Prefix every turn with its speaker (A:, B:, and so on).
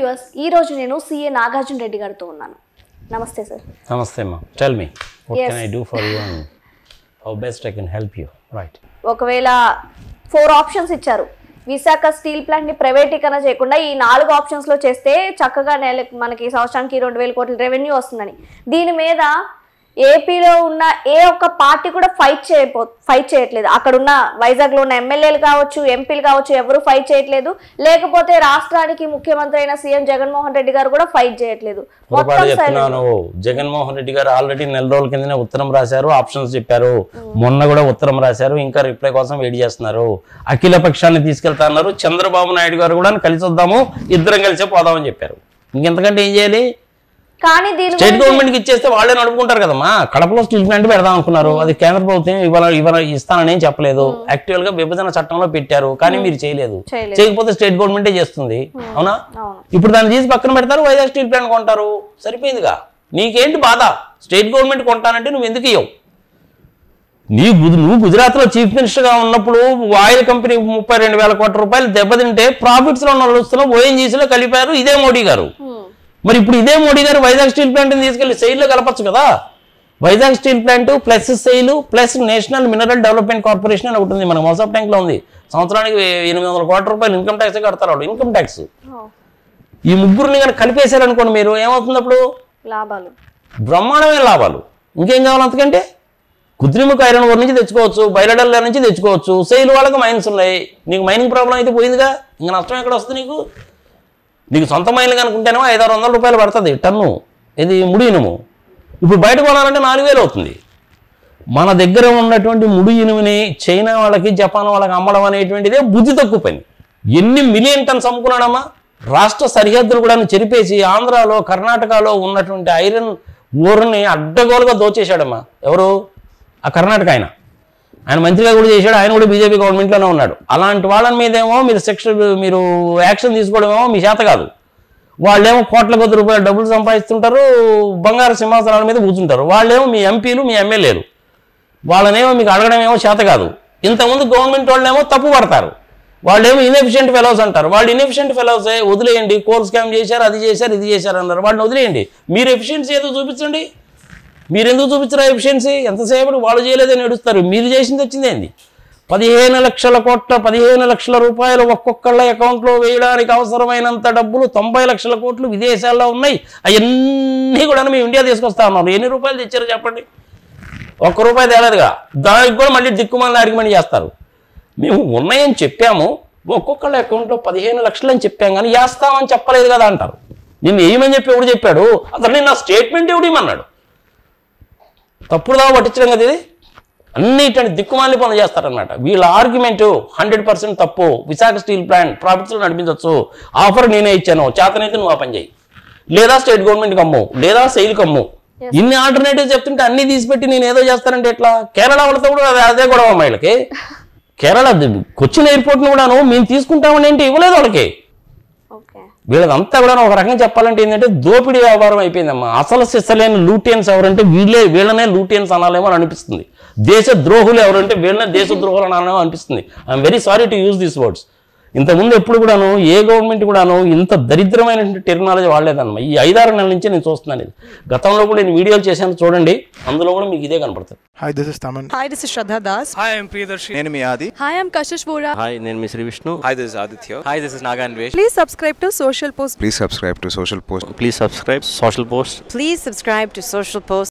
A: Viewers ఈ రోజు నేను సిఏ నాగార్జున రెడ్డి గారితో ఉన్నాను నమస్తే సార్
B: నమస్తే అమ్మా tell me what
A: Yes.
B: Can I do for you and how best I can help you right
A: ఒకవేళ ఫోర్ ఆప్షన్స్ ఇచ్చారు విశాఖ స్టీల్ ప్లాంట్ ని ప్రైవేటీకరణ చేయకుండా ఈ నాలుగు ఆప్షన్స్ లో చేస్తే చక్కగా నెల మనకి సంవత్సరానికి రెండు వేల కోట్ల రెవెన్యూ వస్తుందని దీని మీద ఏపీలో ఉన్న ఏ ఒక్క పార్టీ కూడా ఫైట్ చేయపో ఫైట్ చేయట్లేదు అక్కడ ఉన్న వైజాగ్ లో ఉన్న ఎమ్మెల్యేలు కావచ్చు ఎంపీలు కావచ్చు ఎవరు ఫైట్ చేయట్లేదు లేకపోతే రాష్ట్రానికి ముఖ్యమంత్రి అయిన సీఎం జగన్మోహన్ రెడ్డి గారు కూడా ఫైట్ చేయట్లేదు
B: పొరపాటు
A: మొత్తం
B: చెప్తున్నాను జగన్మోహన్ రెడ్డి గారు ఆల్రెడీ నెల రోజుల కిందనే ఉత్తరం రాశారు ఆప్షన్స్ చెప్పారు మొన్న కూడా ఉత్తరం రాశారు ఇంకా రిప్లై కోసం వెయిట్ చేస్తున్నారు అఖిల పక్షాన్ని తీసుకెళ్తా అన్నారు చంద్రబాబు నాయుడు గారు కూడా కలిసి వద్దాము ఇద్దరం కలిసే పోదామని చెప్పారు ఇంకెంతకంటే ఏం చేయాలి
A: కానీ దీని
B: స్టేట్ గవర్నమెంట్ కి ఇచ్చేస్తే వాళ్ళే నడుపుకుంటారు కదమ్మా కడపలో స్టీల్ ప్లాంట్ పెడదాం అనుకున్నారు అది కేంద్ర ప్రభుత్వం ఇవాళ ఇవాళ ఇస్తానని ఏం చెప్పలేదు యాక్చువల్ గా విభజన చట్టంలో పెట్టారు కానీ మీరు చేయలేదు
A: చేయలేదు.
B: చేయకపోతే స్టేట్ గవర్నమెంటే చేస్తుంది అవునా
A: అవును
B: ఇప్పుడు దాన్ని తీసి పక్కన పెడతారు వైజాగ్ స్టీల్ ప్లాంట్ కొంటారు సరిపోయిందిగా నీకేంటి బాధ స్టేట్ గవర్నమెంట్ కొంటానంటే నువ్వు ఎందుకు ఇవ్వవు నీ గుజ- నువ్వు గుజరాత్లో చీఫ్ మినిస్టర్గా ఉన్నప్పుడు ఆయిల్ కంపెనీ ముప్పై రెండు వేల కోట్ల రూపాయలు దెబ్బతింటే ప్రాఫిట్స్లో నడుస్తున్న ఓఎన్జీసీలో కలిపారు ఇదే మోడీ గారు
A: హ్మ్.
B: మరి ఇప్పుడు ఇదే మోడీ గారు వైజాగ్ స్టీల్ ప్లాంట్ని తీసుకెళ్లి సెయిల్లో కలపచ్చు కదా Vizag steel plant plus SAIL plus national mineral development corporation అని ఒకటి ఉంది మన మోసాప్ ట్యాంక్లో ఉంది సంవత్సరానికి ఎనిమిది వందల కోట్ల రూపాయలు ఇన్కమ్ ట్యాక్స్ కడతారు వాళ్ళు ఇన్కమ్ ట్యాక్స్
A: ఓ,
B: ఈ ముగ్గురిని కానీ కలిపేశారనుకోండి మీరు ఏమవుతుంది అప్పుడు
A: లాభాలు
B: బ్రహ్మాండమైన లాభాలు ఇంకేం కావాలి అంతకంటే కుద్రిముఖ ఐరన్ ఊరి నుంచి తెచ్చుకోవచ్చు బయలడల్ల నుంచి తెచ్చుకోవచ్చు సెయిల్ వాళ్ళకి మైన్స్ ఉన్నాయి నీకు మైనింగ్ ప్రాబ్లం అయితే పోయిందిగా ఇంకా నష్టం ఎక్కడ వస్తుంది నీకు నీకు సొంత మైన్లు కనుకుంటేనేమో ఐదు ఆరు వందల రూపాయలు పడుతుంది టన్ను ఇది ముడి ఇనుము ఇప్పుడు బయట కొనాలంటే నాలుగు వేలు అవుతుంది మన దగ్గర ఉన్నటువంటి ముడి ఇనుముని చైనా వాళ్ళకి జపాన్ వాళ్ళకి అమ్మడం అనేటువంటిదే బుద్ధి తక్కువ పని ఎన్ని మిలియన్ టన్స్ అమ్ముకున్నాడమ్మా రాష్ట్ర సరిహద్దులు కూడా చెరిపేసి ఆంధ్రాలో కర్ణాటకలో ఉన్నటువంటి ఐరన్ ఊరిని అడ్డగోలుగా దోచేశాడమ్మా ఎవరు ఆ కర్ణాటక ఆయన ఆయన మంత్రిగా కూడా చేశాడు ఆయన కూడా బీజేపీ గవర్నమెంట్లోనే ఉన్నాడు అలాంటి వాళ్ళ మీదేమో మీరు సెక్షన్ మీరు యాక్షన్ తీసుకోవడమేమో మీ చేత కాదు వాళ్ళేమో కోట్ల కొద్ది రూపాయలు డబ్బులు సంపాదిస్తుంటారు బంగారు సింహాసనాల మీద కూర్చుంటారు వాళ్ళేమో మీ ఎంపీలు మీ ఎమ్మెల్యేలు వాళ్ళనేమో మీకు అడగడం ఏమో చేత కాదు ఇంతకుముందు గవర్నమెంట్ వాళ్ళేమో తప్పు పడతారు వాళ్ళేమో ఇన్ఎఫిషియెంట్ ఫెలోస్ అంటారు వాళ్ళు ఇన్ఎఫిషియెంట్ ఫెలోస్ వదిలేయండి కోల్ స్కామ్ చేశారు అది చేశారు ఇది చేశారు అన్నారు వాళ్ళని వదిలేయండి మీరు ఎఫిషియన్సీ ఏదో చూపించండి మీరు ఎందుకు చూపించరా ఎఫిషియన్సీ ఎంతసేపు వాళ్ళు చేయలేదని ఏడుస్తారు మీరు చేసింది వచ్చింది ఏంది పదిహేను లక్షల కోట్ల పదిహేను లక్షల రూపాయలు ఒక్కొక్కళ్ళ అకౌంట్లో వేయడానికి అవసరమైనంత డబ్బులు తొంభై లక్షల కోట్లు విదేశాల్లో ఉన్నాయి అవన్నీ కూడా మేము ఇండియా తీసుకొస్తా ఉన్నారు ఎన్ని రూపాయలు తెచ్చారో చెప్పండి ఒక్క రూపాయి తేలేదుగా దానికి కూడా మళ్ళీ దిక్కుమాలని ఆర్గ్యుమెంట్ చేస్తారు మేము ఉన్నాయని చెప్పాము ఒక్కొక్కళ్ళ అకౌంట్లో పదిహేను లక్షలు అని చెప్పాం కానీ వేస్తామని చెప్పలేదు కదా అంటారు నిన్ను ఏమని చెప్పి ఎవడు చెప్పాడు అసలు నేను నా స్టేట్మెంట్ ఎవడు ఇమ్మన్నాడు తప్పుడు దావ పట్టించడం కదా ఇది అన్ని ఇట్లాంటి దిక్కుమాలి పనులు చేస్తారనమాట వీళ్ళ ఆర్గ్యుమెంట్ హండ్రెడ్ పర్సెంట్ తప్పు విశాఖ స్టీల్ ప్లాంట్ ప్రాఫిట్స్లో నడిపించవచ్చు ఆఫర్ నేనే ఇచ్చాను చేతనైతే నువ్వు ఆ పని చేయి లేదా స్టేట్ గవర్నమెంట్కి అమ్ము లేదా సెయిల్కి అమ్ము ఇన్ని ఆల్టర్నేటివ్స్ చెప్తుంటే అన్ని తీసిపెట్టి నేను ఏదో చేస్తానంటే ఎట్లా కేరళ వాళ్ళతో కూడా అదే- అదే గొడవ అమ్మ వీళ్ళకి కేరళ కొచ్చిన్ ఎయిర్పోర్ట్ని కూడాను మేము తీసుకుంటామని ఏంటి ఇవ్వలేదు వాళ్ళకి
A: ఓకే
B: వీళ్ళదంతా కూడా ఒక రకంగా చెప్పాలంటే ఏంటంటే దోపిడీ వ్యాపారం అయిపోయిందమ్మా అసలు సిస్సలేని లూటియన్స్ ఎవరంటే వీళ్ళే వీళ్ళనే లూటియన్స్ అనాలేమో అని అనిపిస్తుంది దేశ ద్రోహులు ఎవరంటే వీళ్ళనే దేశ ద్రోహులు అనాలేమో అనిపిస్తుంది I'm very sorry to use these words ఇంతకుముందు ఎప్పుడు కూడాను ఏ గవర్నమెంట్ కూడాను ఇంత దరిద్రమైనటువంటి టెక్నాలజీ వాడలేదన్నమా ఈ ఐదారు నెలల నుంచి నేను చూస్తున్నాను ఇది గతంలో కూడా నేను వీడియోలు చేశాను చూడండి అందులో కూడా మీకు ఇదే కనపడుతుంది
C: Hi, this is Taman.
D: Hi, this is Shraddha Das.
E: Hi, I'm Priyadarshi.
C: నేను మీ ఆది
D: Hi, I'm Kashish Vora.
F: Hi నేను మీ Sri Vishnu
E: Hi, this is Aditya. Hi, this is Naga Anvesh.
D: Please subscribe to Social Post.
C: Please subscribe to social post
F: please subscribe social post
G: Please subscribe to Social Post.